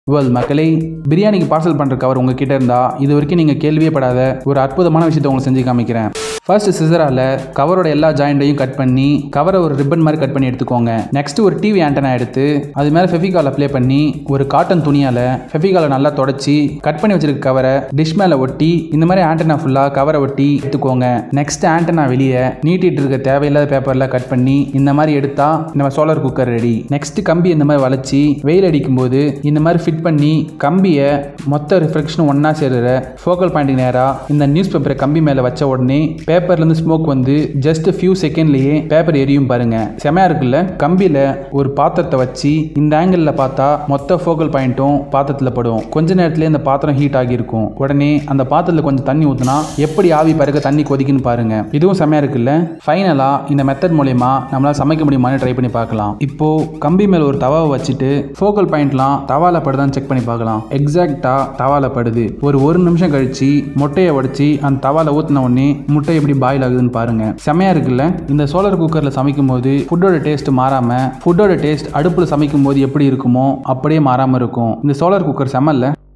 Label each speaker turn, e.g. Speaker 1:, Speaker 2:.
Speaker 1: well மக்களே பிரியாணிக்கு parcel பண்ணுற கவர் உங்ககிட்ட இருந்தால் இது வரைக்கும் நீங்கள் கேள்வியே படாத ஒரு அற்புதமான விஷயத்தை உங்களுக்கு செஞ்சு காமிக்கிறேன் ஃபர்ஸ்ட் சிசரால் கவரோட எல்லா ஜாயிண்ட்டையும் கட் பண்ணி கவரை ஒரு ரிப்பன் மாதிரி கட் பண்ணி எடுத்துக்கோங்க நெக்ஸ்ட் ஒரு டிவி ஆண்டனா எடுத்து அது மேலே ஃபெஃபிகால் அப்ளை பண்ணி ஒரு காட்டன் துணியால் ஃபெஃபிகாலை நல்லா தொடச்சி கட் பண்ணி வச்சிருக்க கவரை டிஷ் மேலே ஒட்டி இந்த மாதிரி ஆண்டனா ஃபுல்லாக கவரை ஒட்டி எடுத்துக்கோங்க நெக்ஸ்ட் ஆண்டனா வெளியே நீட்டிட்டு இருக்க தேவையில்லாத பேப்பரில் கட் பண்ணி இந்த மாதிரி எடுத்தா நம்ம சோலார் குக்கர் ரெடி நெக்ஸ்ட் கம்பி இந்த மாதிரி வளைச்சி வெயில் அடிக்கும் போது இந்த மாதிரி ஃபிட் பண்ணி கம்பியை மொத்த ரிஃப்ளெக்ஷன் ஒன்றா சேருற ஃபோக்கல் பாயிண்ட் நேராக இந்த நியூஸ் பேப்பரை கம்பி மேலே வச்ச உடனே பேப்பர்லேருந்து ஸ்மோக் வந்து ஜஸ்ட் ஃபியூ செகண்ட்லேயே பேப்பர் எரியும் பாருங்க செமையா இருக்குல்ல கம்பியில் ஒரு பாத்திரத்தை வச்சு இந்த ஆங்கிளில் பார்த்தா மொத்த ஃபோக்கல் பாயிண்ட்டும் பாத்திரத்தில் படும் கொஞ்ச நேரத்திலே இந்த பாத்திரம் ஹீட் ஆகியிருக்கும் உடனே அந்த பாத்திரத்தில் கொஞ்சம் தண்ணி ஊற்றினா எப்படி ஆவி பறக்க தண்ணி கொதிக்குன்னு பாருங்க இதுவும் செமையா இருக்குல்ல ஃபைனலாக இந்த மெத்தட் மூலயமா நம்மளால் சமைக்க முடியுமான்னு ட்ரை பண்ணி பார்க்கலாம் இப்போ கம்பி மேலே ஒரு தவாவை வச்சுட்டு ஃபோக்கல் பாயிண்ட்லாம் தவால படுதான்னு செக் பண்ணி பார்க்கலாம் எக்ஸாக்டாக தவால படுது ஒரு ஒரு நிமிஷம் கழிச்சு முட்டையை உடைச்சி அந்த தவால ஊற்றின உடனே முட்டை எப்படி பாயில் ஆகுதுன்னு பாருங்க செமையா இருக்குல்ல இந்த சோலார் குக்கரில் சமைக்கும் போது ஃபுட்டோட டேஸ்ட் மாறாம ஃபுட்டோட டேஸ்ட் அடுப்பில் சமைக்கும் போது எப்படி இருக்குமோ அப்படியே மாறாம இருக்கும் இந்த சோலார் குக்கர் செம்மல்ல